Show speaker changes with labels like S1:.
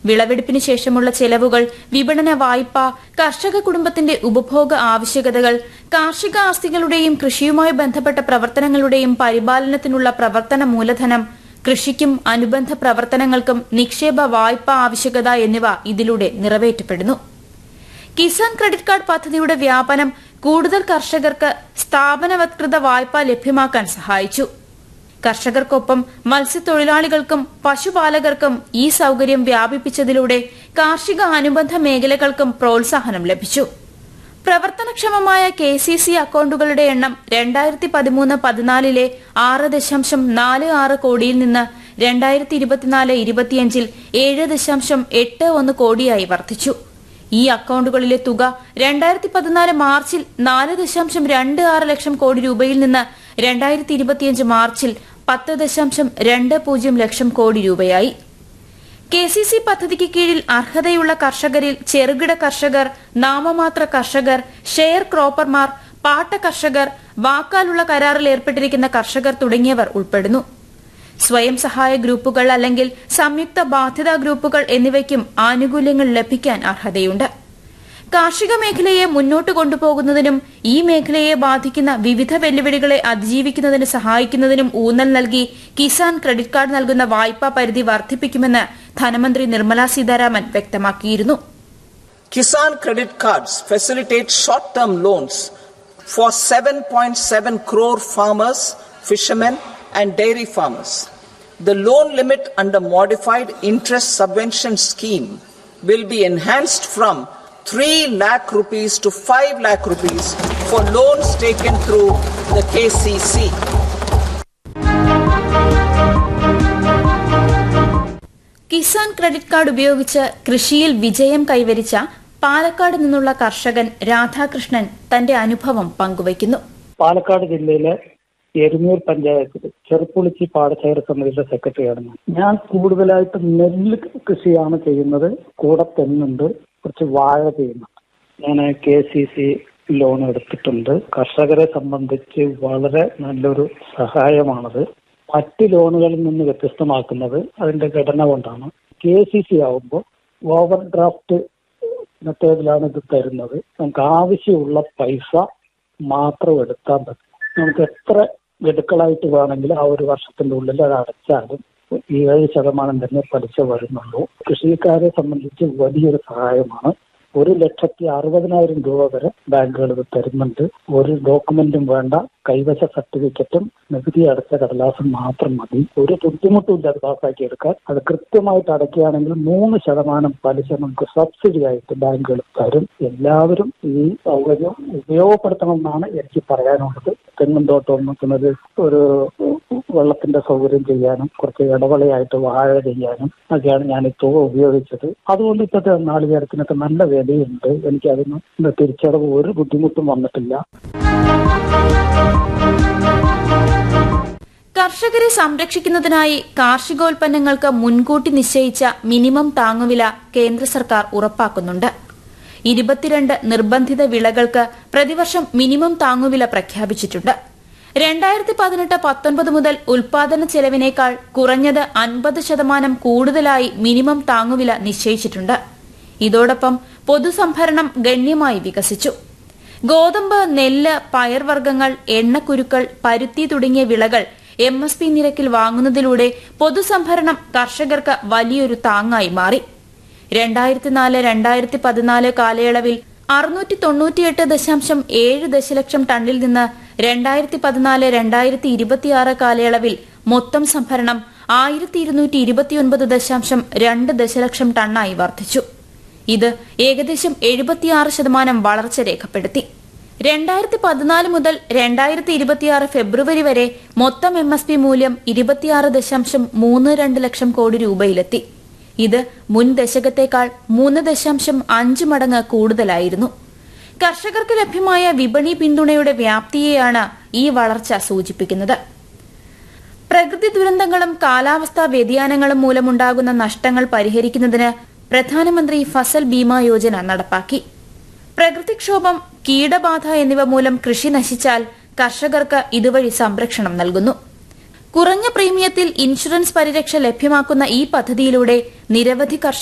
S1: വിളവെടുപ്പിന് ശേഷമുള്ള ചെലവുകൾ വിപണന വായ്പ കർഷക കുടുംബത്തിന്റെ ഉപഭോഗ ആവശ്യകതകൾ കാർഷിക ആസ്തികളുടെയും കൃഷിയുമായി ബന്ധപ്പെട്ട പ്രവർത്തനങ്ങളുടെയും പരിപാലനത്തിനുള്ള പ്രവർത്തന മൂലധനം കൃഷിക്കും അനുബന്ധ പ്രവർത്തനങ്ങൾക്കും നിക്ഷേപ വായ്പ ആവശ്യകത എന്നിവ ഇതിലൂടെ നിറവേറ്റപ്പെടുന്നു കിസാൻ ക്രെഡിറ്റ് കാർഡ് പദ്ധതിയുടെ വ്യാപനം കൂടുതൽ കർഷകർക്ക് സ്ഥാപനവത്കൃത വായ്പ ലഭ്യമാക്കാൻ സഹായിച്ചു കർഷകർക്കൊപ്പം മത്സ്യത്തൊഴിലാളികൾക്കും പശുപാലകർക്കും ഈ സൌകര്യം വ്യാപിപ്പിച്ചതിലൂടെ കാർഷിക അനുബന്ധ മേഖലകൾക്കും പ്രോത്സാഹനം ലഭിച്ചു പ്രവർത്തനക്ഷമമായ കെ സി സി അക്കൌണ്ടുകളുടെ എണ്ണം രണ്ടായിരത്തി പതിമൂന്ന് പതിനാലിലെ ആറ് ദശാംശം നാല് ആറ് കോടിയിൽ നിന്ന് രണ്ടായിരത്തി ഇരുപത്തിനാല് ഇരുപത്തിയഞ്ചിൽ ഏഴ് ദശാംശം എട്ട് ഒന്ന് കോടിയായി വർദ്ധിച്ചു ഈ അക്കൌണ്ടുകളിലെ തുക രണ്ടായിരത്തി പതിനാല് മാർച്ചിൽ നാല് ദശാംശം രണ്ട് ആറ് ലക്ഷം കോടി രൂപയിൽ നിന്ന് രണ്ടായിരത്തി ഇരുപത്തിയഞ്ച് മാർച്ചിൽ പത്ത് ദശാംശം രണ്ട് പൂജ്യം ലക്ഷം കോടി രൂപയായി കെ സി സി പദ്ധതിക്ക് കീഴിൽ അർഹതയുള്ള കർഷകരിൽ ചെറുകിട കർഷകർ നാമമാത്ര കർഷകർ ഷെയർ ക്രോപ്പർമാർ പാട്ട കർഷകർ വാക്കാലുള്ള കരാറിൽ ഏർപ്പെട്ടിരിക്കുന്ന കർഷകർ തുടങ്ങിയവർ ഉൾപ്പെടുന്നു സ്വയം സഹായ ഗ്രൂപ്പുകൾ അല്ലെങ്കിൽ സംയുക്ത ബാധ്യതാ ഗ്രൂപ്പുകൾ എന്നിവയ്ക്കും ആനുകൂല്യങ്ങൾ ലഭിക്കാൻ അർഹതയുണ്ട് കാർഷിക മേഖലയെ മുന്നോട്ട് കൊണ്ടുപോകുന്നതിനും ഈ മേഖലയെ ബാധിക്കുന്ന വിവിധ വെല്ലുവിളികളെ അതിജീവിക്കുന്നതിന് സഹായിക്കുന്നതിനും ഊന്നൽ നൽകി കിസാൻ ക്രെഡിറ്റ് കാർഡ് നൽകുന്ന വായ്പാ പരിധി വർദ്ധിപ്പിക്കുമെന്ന് ധനമന്ത്രി നിർമ്മല സീതാരാമൻ വ്യക്തമാക്കിയിരുന്നു
S2: Kisan credit cards facilitate short-term loans for 7.7 crore farmers, fishermen and dairy farmers. The loan limit under modified interest subvention scheme will be enhanced from 3 lakh rupees to 5 lakh rupees for loans taken through the KCC.
S1: Kisan credit card ഉപയോഗിച്ച് കൃഷിയിൽ വിജയം കൈവരിച്ച പാലക്കാട് നിന്നുള്ള കർഷകൻ രാധാകൃഷ്ണൻ തന്റെ അനുഭവം പങ്കുവയ്ക്കുന്നു
S3: പാലക്കാട് ജില്ലയിലെ എരുന്നൂർ പഞ്ചായത്തിൽ ചെറുപ്പുളിച്ചി പാടശേഖര സമിതിയുടെ സെക്രട്ടറിയാണ് ഞാൻ ഞാൻ കൂടുതലായിട്ട് നെല്ല് കൃഷിയാണ് ചെയ്യുന്നത് കൂടെ തെങ്ങുണ്ട് കുറച്ച് വാഴ ചെയ്യുന്നുണ്ട് ഞാൻ കെ സി സി ലോൺ എടുത്തിട്ടുണ്ട് കർഷകരെ സംബന്ധിച്ച് വളരെ നല്ലൊരു സഹായമാണത് മറ്റ് ലോണുകളിൽ നിന്ന് വ്യത്യസ്തമാക്കുന്നത് അതിന്റെ ഘടന കൊണ്ടാണ് കെ സി സി ആവുമ്പോൾ ഓവർ ഡ്രാഫ്റ്റ് മെത്തേഡിലാണ് ഇത് തരുന്നത് നമുക്ക് ആവശ്യമുള്ള പൈസ മാത്രം എടുത്താൽ മതി നമുക്ക് എത്ര ഗഡുക്കളായിട്ട് വേണമെങ്കിലും ആ ഒരു വർഷത്തിന്റെ ഉള്ളിൽ അത് അടച്ചാലും ഏഴ് ശതമാനം തന്നെ പലിശ വരുന്നുള്ളൂ കൃഷിക്കാരെ സംബന്ധിച്ച് വലിയൊരു സഹായമാണ് ഒരു ലക്ഷത്തി അറുപതിനായിരം രൂപ വരെ ബാങ്കുകൾ ഇത് തരുന്നുണ്ട് ഒരു ഡോക്യുമെന്റും വേണ്ട കൈവശ സർട്ടിഫിക്കറ്റും നികുതി അടച്ച കടലാസും മാത്രം മതി ഒരു ബുദ്ധിമുട്ടും ഇല്ല അത് പാസ്സാക്കി എടുക്കാൻ അത് കൃത്യമായിട്ട് അടയ്ക്കുകയാണെങ്കിൽ മൂന്ന് ശതമാനം പലിശ നമുക്ക് സബ്സിഡി ആയിട്ട് ബാങ്കുകൾ തരും എല്ലാവരും ഈ സൗകര്യം ഉപയോഗപ്പെടുത്തണമെന്നാണ് എനിക്ക് പറയാനുള്ളത് തെങ്ങും തോട്ടം നോക്കുന്നത് ഒരു വെള്ളത്തിന്റെ സൗകര്യം ചെയ്യാനും കുറച്ച് ഇടവളയായിട്ട് വാഴ ചെയ്യാനും ഒക്കെയാണ് ഞാൻ ഈ തുക ഉപയോഗിച്ചത് അതുകൊണ്ട് ഇപ്പോഴത്തെ നാളികേരത്തിനൊക്കെ നല്ല വിലയുണ്ട് എനിക്ക് അതിന് തിരിച്ചടവ് ഒരു ബുദ്ധിമുട്ടും വന്നിട്ടില്ല
S1: കർഷകരെ സംരക്ഷിക്കുന്നതിനായി കാർഷികോൽപ്പന്നങ്ങൾക്ക് മുൻകൂട്ടി നിശ്ചയിച്ച മിനിമം താങ്ങുവില കേന്ദ്ര സർക്കാർ ഉറപ്പാക്കുന്നുണ്ട് ഇരുപത്തിരണ്ട് നിർബന്ധിത വിളകൾക്ക് പ്രതിവർഷം മിനിമം താങ്ങുവില പ്രഖ്യാപിച്ചിട്ടുണ്ട് രണ്ടായിരത്തി പതിനെട്ട് പത്തൊൻപത് മുതൽ ഉൽപാദന ചെലവിനേക്കാൾ കുറഞ്ഞത് അൻപത് ശതമാനം കൂടുതലായി മിനിമം താങ്ങുവില നിശ്ചയിച്ചിട്ടുണ്ട് ഇതോടൊപ്പം പൊതുസംഭരണം ഗണ്യമായി വികസിച്ചു ഗോതമ്പ് നെല്ല് പയർവർഗ്ഗങ്ങൾ എണ്ണക്കുരുക്കൾ പരുത്തി തുടങ്ങിയ വിളകൾ എം എസ് പി നിരക്കിൽ വാങ്ങുന്നതിലൂടെ പൊതുസംഭരണം കർഷകർക്ക് വലിയൊരു താങ്ങായി മാറി രണ്ടായിരത്തി നാല് രണ്ടായിരത്തി പതിനാല് കാലയളവിൽ അറുന്നൂറ്റി തൊണ്ണൂറ്റിയെട്ട് ദശാംശം ഏഴ് ദശലക്ഷം ടണ്ണിൽ നിന്ന് രണ്ടായിരത്തി പതിനാല് രണ്ടായിരത്തി ഇരുപത്തിയാറ് കാലയളവിൽ മൊത്തം സംഭരണം ആയിരത്തി ഇരുന്നൂറ്റി ഇരുപത്തിയൊൻപത് ദശാംശം രണ്ട് ദശലക്ഷം ടണ്ണായി വർദ്ധിച്ചു ഇത് ഏകദേശം എഴുപത്തിയാറ് ശതമാനം വളർച്ച രേഖപ്പെടുത്തി രണ്ടായിരത്തി പതിനാല് മുതൽ രണ്ടായിരത്തി ഇരുപത്തിയാറ് ഫെബ്രുവരി വരെ മൊത്തം എം എസ് പി മൂല്യം ഇരുപത്തിയാറ് ദശാംശം മൂന്ന് രണ്ട് ലക്ഷം കോടി രൂപയിലെത്തി ഇത് മുൻ ദശകത്തേക്കാൾ മൂന്ന് ദശാംശം അഞ്ച് മടങ്ങ് കൂടുതലായിരുന്നു കർഷകർക്ക് ലഭ്യമായ വിപണി പിന്തുണയുടെ വ്യാപ്തിയെയാണ് ഈ വളർച്ച സൂചിപ്പിക്കുന്നത് പ്രകൃതി ദുരന്തങ്ങളും കാലാവസ്ഥാ വ്യതിയാനങ്ങളും മൂലമുണ്ടാകുന്ന നഷ്ടങ്ങൾ പരിഹരിക്കുന്നതിന് പ്രധാനമന്ത്രി ഫസൽ ബീമ യോജന നടപ്പാക്കി പ്രകൃതിക്ഷോഭം കീടബാധ എന്നിവ മൂലം കൃഷി നശിച്ചാൽ കർഷകർക്ക് ഇതുവഴി സംരക്ഷണം നൽകുന്നു കുറഞ്ഞ പ്രീമിയത്തിൽ ഇൻഷുറൻസ് പരിരക്ഷ ലഭ്യമാക്കുന്ന ഈ പദ്ധതിയിലൂടെ നിരവധി കർഷകർ